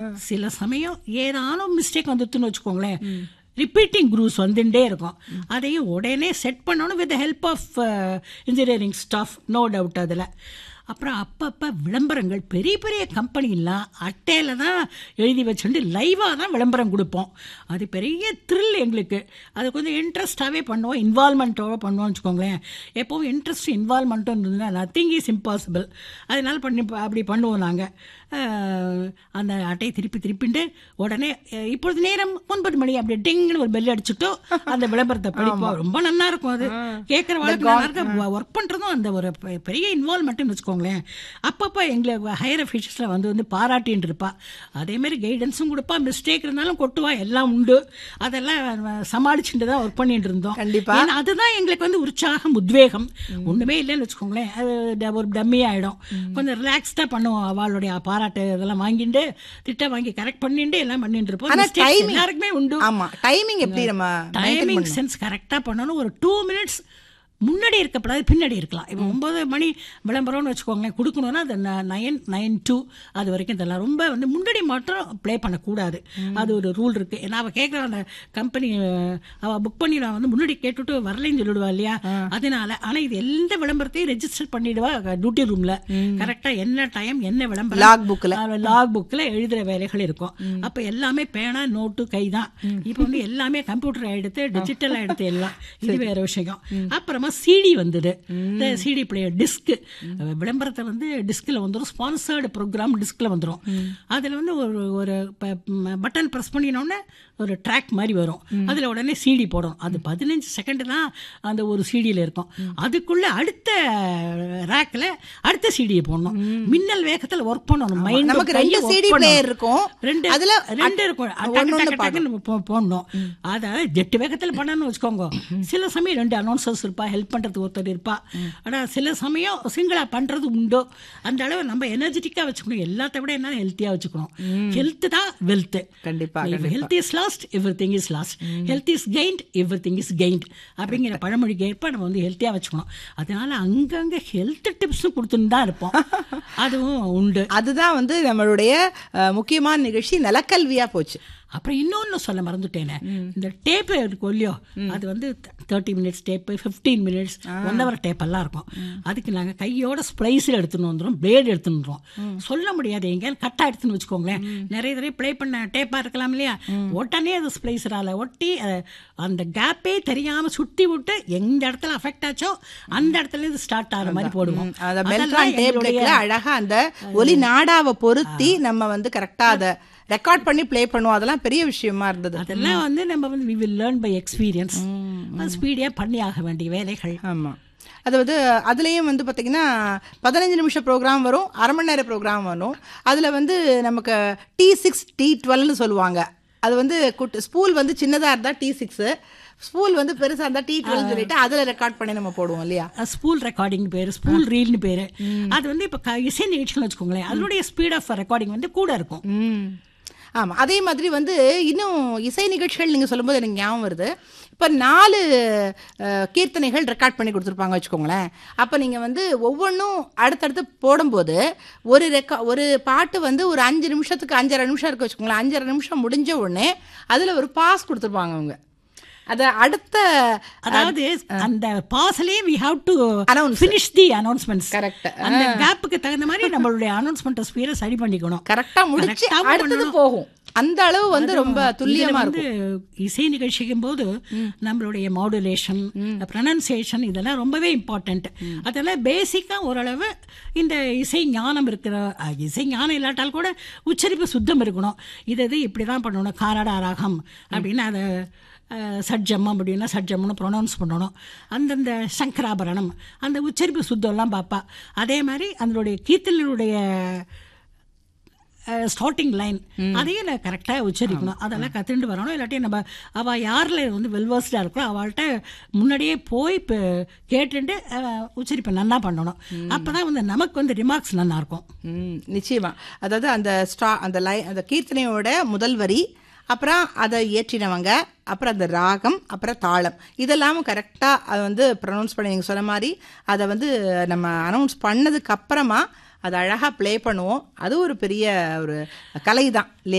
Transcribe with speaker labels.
Speaker 1: சில சமயம் ஏதானும் மிஸ்டேக் வந்துட்டுன்னு வச்சுக்கோங்களேன் ரிப்பீட்டிங் குரூஸ் வந்துட்டே இருக்கும் அதையும் உடனே செட் பண்ணணும் with help of engineering staff no doubt அதில் அப்புறம் அப்பப்போ விளம்பரங்கள் பெரிய பெரிய கம்பெனிலாம் அட்டையில் தான் எழுதி வச்சுட்டு லைவாக தான் விளம்பரம் கொடுப்போம் அது பெரிய த்ரில் எங்களுக்கு அது கொஞ்சம் இன்ட்ரெஸ்டாகவே பண்ணுவோம் இன்வால்மெண்ட்டோட பண்ணுவோம்னு வச்சுக்கோங்களேன் எப்போவும் இன்ட்ரெஸ்ட் இன்வால்மெண்ட்டும் இருந்ததுன்னா நத்திங் இஸ் இம்பாசிபிள் அதனால பண்ணி அப்படி பண்ணுவோம் நாங்கள் அந்த அட்டையை திருப்பி திருப்பிட்டு உடனே அஹ், இப்பொழுது நேரம் ஒன்பது மணி அப்படி டிங்னு ஒரு பெல் அடிச்சுட்டோ அந்த விளம்பரத்தை படிப்போம் ரொம்ப நல்லா இருக்கும் அது கேட்குற வாழ்க்கை ஒர்க் பண்ணுறதும் அந்த ஒரு பெ- பெரிய இன்வால்மெண்ட்னு வச்சுக்கோங்களேன் அப்பப்போ எங்களை ஹையர் அஃபீஷியல்ஸில் வந்து வந்து பாராட்டின்னு இருப்பா அதே மாதிரி கைடன்ஸும் கொடுப்பா மிஸ்டேக் இருந்தாலும் கொட்டுவா எல்லாம் உண்டு அதெல்லாம் சமாளிச்சுட்டு தான் ஒர்க் பண்ணிட்டு இருந்தோம்
Speaker 2: கண்டிப்பா.
Speaker 1: ஏன்னா அதுதான் எங்களுக்கு வந்து உற்சாகம் உத்வேகம் ஒண்ணுமே இல்லைன்னு வச்சுக்கோங்களேன் அது ட- ஒரு டம்மி ஆயிடும் கொஞ்சம் ரிலாக்ஸ்டா பண்ணுவோம் அவளுடைய பாராட்டு இதெல்லாம் வாங்கிட்டு திட்ட வாங்கி கரெக்ட் பண்ணிட்டு எல்லாம் பண்ணிட்டு இருப்போம்
Speaker 2: ஆனா
Speaker 1: Mistakes
Speaker 2: timing-
Speaker 1: எல்லாருக்குமே உண்டு
Speaker 2: ஆமா டைமிங் எப்படி நம்ம maintain
Speaker 1: டைமிங் சென்ஸ் கரெக்டாக பண்ணணும் ஒரு டூ மினிட்ஸ் முன்னாடி இருக்கப்படாது பின்னாடி இருக்கலாம் இப்போ ஒன்பது மணி விளம்பரம்னு வச்சுக்கோங்களேன் கொடுக்கணும்னா அது நைன் நைன் டூ அது வரைக்கும் தரலாம் ரொம்ப வந்து முன்னாடி மட்டும் ப்ளே பண்ணக்கூடாது அது ஒரு ரூல் இருக்கு ஏன்னா அவள் கேட்குற அந்த கம்பெனி அவள் புக் பண்ணி நான் வந்து முன்னாடி கேட்டுட்டு வரலைன்னு சொல்லிடுவா இல்லையா அதனால ஆனால் இது எந்த விளம்பரத்தையும் ரெஜிஸ்டர் பண்ணிடுவா டியூட்டி ரூம்ல கரெக்டாக என்ன டைம் என்ன விளம்பரம்
Speaker 2: லாக் புக்ல
Speaker 1: லாக் புக்கில் எழுதுகிற வேலைகள் இருக்கும் அப்போ எல்லாமே பேனா நோட்டு கை தான் இப்போ வந்து எல்லாமே கம்ப்யூட்டர் ஆயிடுத்து டிஜிட்டல் ஆயிடுத்து எல்லாம் இது வேற விஷயம் அப்புறமா சிடி வந்தது இந்த சிடி பிளேயர் டிஸ்க் விளம்பரத்தை வந்து டிஸ்கில் வந்துடும் ஸ்பான்சர்டு ப்ரோக்ராம் டிஸ்கில் வந்துடும் அதில் வந்து ஒரு ஒரு பட்டன் ப்ரெஸ் பண்ணினோடனே ஒரு ட்ராக் மாதிரி வரும் அதில் உடனே சிடி போடும் அது பதினஞ்சு செகண்ட் தான் அந்த ஒரு சிடியில் இருக்கும் அதுக்குள்ள அடுத்த ரேக்கில் அடுத்த சிடியை போடணும் மின்னல் வேகத்தில் ஒர்க் பண்ணணும் மைண்ட்
Speaker 2: நமக்கு ரெண்டு CD player இருக்கும்.
Speaker 1: ரெண்டு
Speaker 2: அதுல
Speaker 1: அதுல ரெண்டு இருக்கும் டக்கு
Speaker 2: ஒண்ணு ஒண்ணு
Speaker 1: டக்கு டக்குன்னு நம்ம போ- போடணும் அதாவது ஜெட்டு வேகத்தில் பண்ணணும்னு வச்சுக்கோங்க சில சமயம் ரெண்டு அனௌன்சர்ஸ் இருப்பா ஹெல்ப் பண்றதுக்கு ஒருத்தர் இருப்பா ஆனா சில சமயம் சிங்கிளா பண்றது உண்டோ அந்த அளவு நம்ம எனர்ஜெட்டிக்கா வச்சுக்கணும் எல்லாத்த விட என்ன ஹெல்த்தியா வச்சுக்கணும் ஹெல்த் தான் வெல்த்
Speaker 2: கண்டிப்பா
Speaker 1: health is lost everything is lost health is gained everything is gained அப்படிங்கிற பழமொழிக்கு ஏற்ப நம்ம வந்து ஹெல்த்தியாக வச்சுக்கணும் அதனால அங்கங்கே ஹெல்த் டிப்ஸும் கொடுத்துன்னு தான் இருப்போம் அதுவும் உண்டு
Speaker 2: அதுதான் வந்து நம்மளுடைய அஹ், முக்கியமான நிகழ்ச்சி நலக்கல்வியா போச்சு
Speaker 1: அப்புறம் இன்னொன்று சொல்ல மறந்துட்டேனே இந்த டேப் இருக்கும் இல்லையோ அது வந்து thirty minutes tape fifteen minutes one hour tape எல்லாம் இருக்கும் அதுக்கு நாங்கள் கையோட ஸ்ப்ளைஸில் எடுத்துன்னு வந்துடும் பிளேடு எடுத்துன்னு வந்துடும் சொல்ல முடியாது எங்கேயாவது கட்டாக எடுத்துன்னு வச்சுக்கோங்களேன் நிறைய தடவை ப்ளே பண்ண டேப்பாக இருக்கலாம் இல்லையா உடனே அது ஸ்ப்ளைஸரால் ஒட்டி அஹ், அந்த கேப்பே தெரியாமல் சுட்டி விட்டு எந்த இடத்துல அஃபெக்ட் ஆச்சோ அந்த இடத்துல இது ஸ்டார்ட் ஆகிற மாதிரி போடுவோம்
Speaker 2: அந்த
Speaker 1: அதெல்லாம்
Speaker 2: மெல்ட்ரான் டேப்
Speaker 1: எங்களுடைய-
Speaker 2: டெக்ல அழகா அந்த ஒலி நாடாவை பொருத்தி நம்ம வந்து கரெக்டா அதை ரெக்கார்ட் பண்ணி ப்ளே பண்ணுவோம் அதெல்லாம் பெரிய விஷயமா இருந்தது
Speaker 1: அதெல்லாம் வந்து நம்ம வந்து we will learn by experience ஸ்பீடியாக பண்ணி ஆக வேண்டிய வேலைகள்
Speaker 2: ஆமா அதாவது அதுலேயும் வந்து பார்த்தீங்கன்னா பதினஞ்சு நிமிஷம் ப்ரோக்ராம் வரும் அரை மணி நேரம் ப்ரோக்ராம் வரும் அதில் வந்து நமக்கு டி சிக்ஸ் டி டுவெல்னு சொல்லுவாங்க அது வந்து குட் ஸ்பூல் வந்து சின்னதாக இருந்தால் டி சிக்ஸு ஸ்பூல் வந்து பெருசாக இருந்தால் டி டுவெல் சொல்லிட்டு அதில் ரெக்கார்ட் பண்ணி நம்ம போடுவோம் இல்லையா
Speaker 1: ஸ்பூல் ரெக்கார்டிங் பேர் ஸ்பூல் ரீல்னு பேர் அது வந்து இப்போ இசை நிகழ்ச்சிகள் வச்சுக்கோங்களேன் அதனுடைய ஸ்பீட் ஆஃப் ரெக்கார்டிங் வந்து கூட இருக்கும்
Speaker 2: ம் ஆமாம் அதே மாதிரி வந்து இன்னும் இசை நிகழ்ச்சிகள் நீங்கள் சொல்லும்போது எனக்கு ஞாபகம் வருது இப்போ நாலு அஹ், கீர்த்தனைகள் ரெக்கார்ட் பண்ணி கொடுத்துருப்பாங்க வச்சுக்கோங்களேன் அப்போ நீங்கள் வந்து ஒவ்வொன்றும் அடுத்தடுத்து போடும்போது ஒரு ரெக்கா ஒரு பாட்டு வந்து ஒரு அஞ்சு நிமிஷத்துக்கு அஞ்சரை நிமிஷம் இருக்கு வச்சுக்கோங்களேன் அஞ்சரை நிமிஷம் முடிஞ்ச உடனே அதில் ஒரு பாஸ் கொடுத்துருப்பாங்க அவங்க அதை அடுத்த
Speaker 1: அதாவது அந்த பாஸ்லயே we have to
Speaker 2: Announce.
Speaker 1: Finish the announcements
Speaker 2: Correct.
Speaker 1: அந்த கேப்புக்கு தகுந்த மாதிரி நம்மளுடைய அனௌன்ஸ்மெண்ட் ஸ்பீரை சரி பண்ணிக்கணும்
Speaker 2: கரெக்டாக முடிச்சு
Speaker 1: Correct ஆ
Speaker 2: அடுத்தது
Speaker 1: பண்ணணும்.
Speaker 2: போகும் அந்த அளவு வந்து ரொம்ப துல்லியமா
Speaker 1: இதுல
Speaker 2: இருக்கும்
Speaker 1: வந்து இசை நிகழ்ச்சிக்கும் போது நம்மளுடைய மாடுலேஷன் ப்ரனன்சியேஷன் இதெல்லாம் ரொம்பவே இம்பார்ட்டன்ட் அதெல்லாம் பேசிக்காக ஓரளவு இந்த இசை ஞானம் இருக்கிற அஹ், இசை ஞானம் இல்லாட்டால் கூட உச்சரிப்பு சுத்தம் இருக்கணும் இது இது இப்படி தான் பண்ணணும் காரடா ராகம் அப்படின்னு அதை அஹ், சட்ஜம் அப்படின்னா சட்ஜம்னு ப்ரொனவுன்ஸ் பண்ணணும் அந்தந்த சங்கராபரணம் அந்த உச்சரிப்பு சுத்தம்லாம் பார்ப்பா அதே மாதிரி அதனுடைய கீர்த்தனுடைய ஸ்டார்டிங் லைன் அதையும் நான் கரெக்டாக உச்சரிக்கணும் அதெல்லாம் கற்றுட்டு வரணும் இல்லாட்டி நம்ம அவள் யாரில் வந்து வெல்வர்ஸ்டாக இருக்கோ அவள்கிட்ட முன்னாடியே போய் இப்போ கேட்டுட்டு அஹ், உச்சரிப்பை நன்னா பண்ணணும் அப்போ தான் வந்து நமக்கு வந்து ரிமார்க்ஸ் நல்லா இருக்கும்
Speaker 2: ம் நிச்சயமா அதாவது அந்த ஸ்டா அந்த லை அந்த கீர்த்தனையோட முதல் வரி அப்புறம் அதை இயற்றினவங்க அப்புறம் அந்த ராகம் அப்புறம் தாளம் இதெல்லாமும் கரெக்டாக அதை வந்து ப்ரொனவுன்ஸ் பண்ணி நீங்கள் சொன்ன மாதிரி அதை வந்து நம்ம அனௌன்ஸ் பண்ணதுக்கு அப்புறமா அதை அழகாக ப்ளே பண்ணுவோம் அது ஒரு பெரிய ஒரு கலை தான்